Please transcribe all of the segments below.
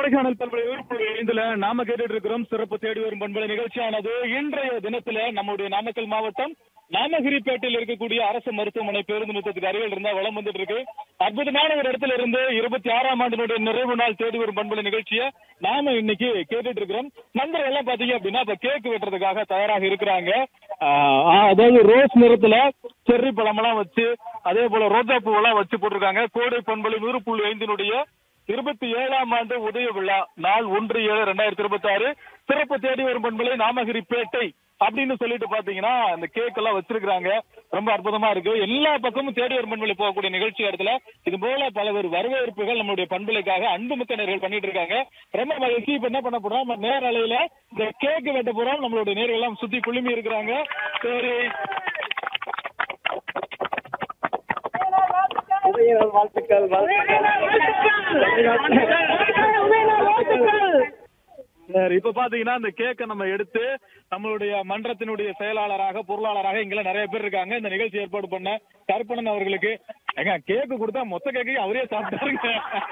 கொடைக்கானல் பண்பலை உறுப்பு ஐந்துல நாம கேட்டுட்டு இருக்கிறோம் சிறப்பு தேடி வரும் பண்பலை நிகழ்ச்சியானது இன்றைய தினத்துல நம்முடைய நாமக்கல் மாவட்டம் நாமகிரிப்பேட்டையில் இருக்கக்கூடிய அரசு மருத்துவமனை பேருந்து நிறுத்தத்துக்கு அருகில் இருந்தா வளம் வந்துட்டு இருக்கு அற்புதமான ஒரு இடத்துல இருந்து இருபத்தி ஆறாம் ஆண்டினுடைய நிறைவு நாள் தேடி வரும் பண்பலை நிகழ்ச்சியை நாம இன்னைக்கு கேட்டுட்டு இருக்கிறோம் நண்பர்கள் எல்லாம் பாத்தீங்க அப்படின்னா இப்ப கேக் வெட்டுறதுக்காக தயாராக இருக்கிறாங்க ஆஹ் அதாவது ரோஸ் நிறத்துல செர்ரி பழமெல்லாம் வச்சு அதே போல ரோஜா பூவெல்லாம் வச்சு போட்டிருக்காங்க கோடை பண்பலை நூறு புள்ளி ஐந்தினுடைய இருபத்தி ஏழாம் ஆண்டு உதய விழா நாள் ஒன்று ஏழு ரெண்டாயிரத்தி இருபத்தி ஆறு சிறப்பு தேடி வரும் பண்பலை நாமகிரி பேட்டை அப்படின்னு சொல்லிட்டு பாத்தீங்கன்னா அந்த கேக் எல்லாம் வச்சிருக்காங்க ரொம்ப அற்புதமா இருக்கு எல்லா பக்கமும் தேடி வரும் பண்பலை போகக்கூடிய நிகழ்ச்சி இடத்துல இது போல பலவர் வரவேற்புகள் நம்மளுடைய பண்பலைக்காக அன்புமிக்க நேர்கள் பண்ணிட்டு இருக்காங்க ரொம்ப மகிழ்ச்சி இப்ப என்ன பண்ண போறோம் நம்ம நேர அலையில இந்த கேக் வெட்ட போறோம் நம்மளுடைய நேர்கள் எல்லாம் சுத்தி குழுமி இருக்கிறாங்க சரி வாழ்த்துக்கள் சரி இப்ப பாத்தீங்கன்னா இந்த கேக்க நம்ம எடுத்து நம்மளுடைய மன்றத்தினுடைய செயலாளராக பொருளாளராக இங்கெல்லாம் நிறைய பேர் இருக்காங்க இந்த நிகழ்ச்சி ஏற்பாடு பண்ண கருப்பணன் அவர்களுக்கு ஏங்க கேக்கு கொடுத்தா மொத்த கேக்கையும் அவரே சாப்பிட்டாருங்க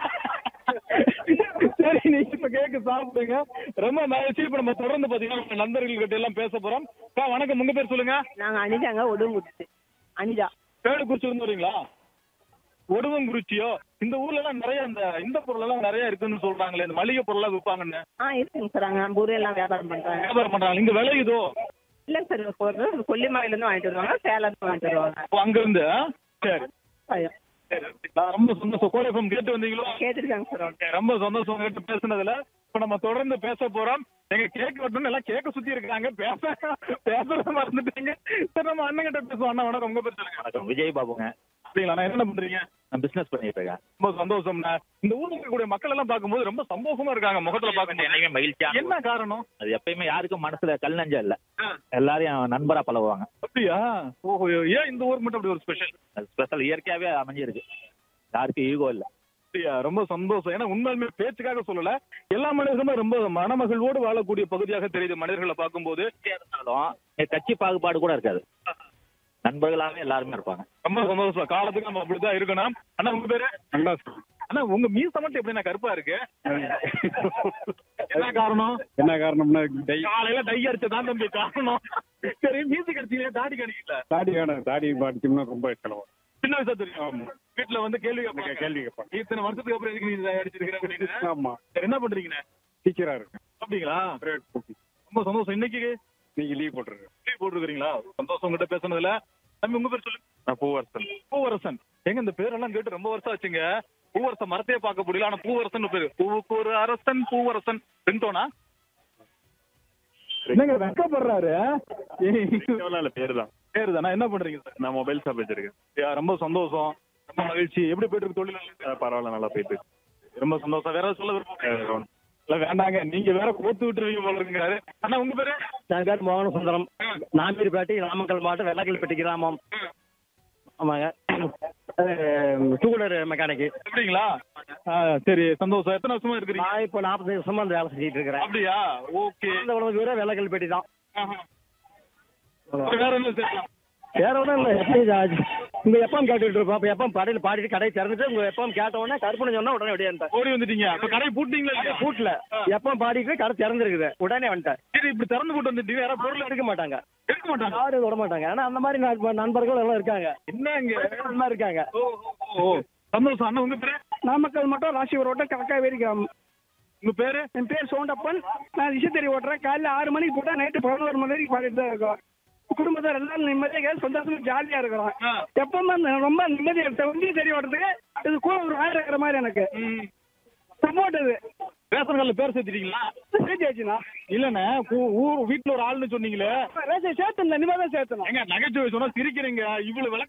சரி நீங்க இப்ப கேக்கு சாப்பிடுங்க ரொம்ப மகிழ்ச்சி இப்ப நம்ம தொடர்ந்து பாத்தீங்கன்னா நம்ம நண்பர்கள் கிட்ட எல்லாம் பேச போறோம் அக்கா, வணக்கம் உங்க பேர் சொல்லுங்க நாங்க அனிதாங்க உடம்புச்சு அனிதா பேடுக்குறிச்சி இருந்து வரீங்களா ஒடுவங்குறிச்சியோ இந்த ஊர்ல எல்லாம் நிறைய இந்த இந்த பொருள் எல்லாம் நிறைய இருக்குன்னு சொல்றாங்களே இந்த மளிகை பொருள் எல்லாம் விற்பாங்கன்னு ஆ இருக்குங்க சார் அங்க நம்ம ஊர்ல எல்லாம் வியாபாரம் பண்றாங்க வியாபாரம் பண்றாங்க இங்க விளையுதோ இல்லைங்க சார் போகிறது கொல்லிமலையில இருந்து வாங்கிட்டு வருவாங்க சேலம் இருந்து வாங்கிட்டு வருவாங்க ஓ, அங்க இருந்து ஆ? சரி பயம். சரி. நான் ரொம்ப சந்தோஷம் கோடைஃபம் கேட்டு வந்தீங்களோ கேட்டிருக்காங்க சார் அவங்க. ரொம்ப சந்தோஷம் கேட்டு பேசுனதுல இப்ப நம்ம தொடர்ந்து பேச போறோம் எங்க கேக் வெட்டணும் எல்லாம் கேக்க சுத்தி இருக்காங்க பேச பேசுறத மறந்துட்டீங்க சரி நம்ம அண்ணன் கிட்ட பேசுவோம் அண்ணா வணக்கம் உங்க பேர் சொல்லுங்க வணக்கம் விஜய் பாபுங்க அப்படிங்களா நான் என்ன பண்றீங்க நான் பிசினஸ் பண்ணிட்டு இருக்கேன் ரொம்ப சந்தோஷம்ண்ணா இந்த ஊர்ல இருக்கக்கூடிய மக்கள் எல்லாம் பார்க்கும்போது ரொம்ப சந்தோஷமா இருக்காங்க முகத்துல பார்க்கும்போது என்னைக்குமே மகிழ்ச்சியா என்ன காரணம் அது எப்பயுமே யாருக்கும் மனசுல கல் நஞ்சம் இல்ல ஆ. எல்லாரையும் நண்பரா பழகுவாங்க அப்படியா ஓஹோ ஏன் இந்த ஊர் மட்டும் அப்படி ஒரு ஸ்பெஷல் அது ஸ்பெஷல் இயற்கையாவே அமைஞ்சிருக்கு யாருக்கும் ஈகோ இல்ல அப்படியா ரொம்ப சந்தோஷம் ஏன்னா உண்மையுமே பேச்சுக்காக சொல்லல எல்லா மனிதர்களுமே ரொம்ப மனமகிழ்வோடு வாழக்கூடிய பகுதியாக தெரியுது மனிதர்களை பார்க்கும்போது இருந்தாலும் இங்க கட்சி பாகுபாடு கூட இருக்காது நண்பர்களாவே எல்லாருமே இருப்பாங்க ரொம்ப சந்தோஷம் காலத்துக்கு நம்ம அப்படிதான் இருக்கணும் அண்ணா உங்க பேரு அண்ணா உங்க மீச மட்டும் எப்படி கருப்பா இருக்கு என்ன காரணம் என்ன காரணம்னா டை காலையில டை அடிச்சதான் தம்பி காரணம் சரி மீசு கடிச்சீங்க தாடி கடிக்கல தாடி வேணும் தாடி பாடிச்சோம்னா ரொம்ப செலவு சின்ன வயசா தெரியும் வீட்டுல வந்து கேள்வி கேட்பாங்க கேள்வி கேட்பாங்க இத்தனை வருஷத்துக்கு அப்புறம் எதுக்கு நீ அடிச்சிருக்கிற அப்படின்னு ஆமா சரி என்ன பண்றீங்கண்ணே டீச்சரா இருக்கேன் அப்படிங்களா பிரைவேட் ஸ்கூல் ரொம்ப சந்தோஷம் இன்னைக்கு நீங்க லீவ் போட்டுருங்க லீவ் போட்டுருக்கீங்களா சந்தோஷம் உங்ககிட்ட பேசுனதுல தம்பி உங்க பேர் சொல்லுங்க நான் பூவரசன் பூவரசன் எங்க இந்த பேரெல்லாம் கேட்டு ரொம்ப வருஷம் ஆச்சுங்க பூவரசன் மரத்தையே பார்க்க முடியல ஆனா பூவரசன் பேரு பூவுக்கு ஒரு அரசன் பூவரசன் ரிங்டோனா என்னங்க வெக்கப்படுறாரு இல்ல பேரு தான் பேரு தானே என்ன பண்றீங்க சார் நான் மொபைல் ஷாப் வச்சிருக்கேன் யா, ரொம்ப சந்தோஷம் ரொம்ப மகிழ்ச்சி எப்படி போயிட்டு இருக்கு தொழில் அஹ் பரவாயில்ல நல்லா போயிட்டு இருக்கு. ரொம்ப சந்தோஷம் வேற ஏதாவது சொல்ல விருப்பம் அஹ் இல்ல வேண்டாங்க நீங்க வேற கோத்து விட்டுருவீங்க போல இருக்குங்கிறாரு அண்ணா உங்க பேரு என் பேர் மோகன சுந்தரம் நாம்பீர்பேட்டை நாமக்கல் மாவட்டம் வெள்ளக்கல்பட்டி கிராமம் ஆமாங்க டூ வீலர் மெக்கானிக்கு எப்படிங்களா ஆ, சரி சந்தோஷம் எத்தனை வருஷமா இருக்கிறீங்க நான் இப்போ நாற்பது வருஷமா அந்த வேலை செஞ்சுட்டு இருக்கிறேன் அப்படியா ஓகே இந்த உலக தூரம் வெள்ளக்கல்பட்டி தான் வேற என்ன செய்யலாம் வேற ஒன்றும் இல்லை எப்பயும் உங்க எப்பவும் கேட்டுட்டு இருப்போம் அப்போ எப்பவும் படையில் பாடிட்டு கடையை திறந்துட்டு உங்க எப்பவும் கேட்ட உடனே கருப்பணம் சொன்னா உடனே வெளியே வந்துட்டேன் ஓடி வந்துட்டீங்க அப்ப கடை பூட்டிங்களா இல்லையா? கூட்டில் எப்பவும் பாடிட்டு கடை திறந்துருக்குது உடனே வந்துட்டேன் சரி இப்படி திறந்து போட்டு வந்துட்டீங்க யாராவது பொருள் பொருள் எடுக்க மாட்டாங்க எடுக்க மாட்டாங்க யாரும் விட மாட்டாங்க ஏன்னா அந்த மாதிரி நண்ப- நண்பர்கள் எல்லாம் இருக்காங்க என்னங்க அந்த மாதிரி இருக்காங்க ஓ ஓ, ஓ சந்தோஷம் அண்ணா உங்க பேரு நாமக்கல் மட்டும் ராசிபுரம் ஓட்டம் கலக்காவேரி கிராமம் உங்க பேரு என் பேர் சோண்டப்பன் நான் விசைத்தறி ஓட்டுறேன் காலைல ஆறு மணிக்கு போட்டா நைட்டு பதினோரு மணி வரைக்கும் பாடிட்டு தான் இருக்கோம் குடும்பத்தார் எல்லாரும் நிம்மதியாக சந்தோஷமா ஜாலியா இருக்கிறோம் ஆ. எப்பவுமே நான் ரொம்ப நிம்மதியா இருக்கேன் வண்டி தெரிய ஓட்டுறதுக்கு இது கூட ஒரு ஆயிரம் இருக்கிற மாதிரி எனக்கு சப்போர்ட் இது ரேஷன் கார்டுல பேர் சேர்த்துட்டீங்களா சேர்த்தாச்சுண்ணா இல்லண்ணே ஊ- ஊர் வீட்டுல ஒரு ஆள்னு சொன்னீங்களே ரேசை சேர்த்துனா நிம்மதியாக சேர்த்தணும் எங்க நகைச்சுவை சொன்னா சிரிக்கிறீங்க இவ்வளவு விளக்கம்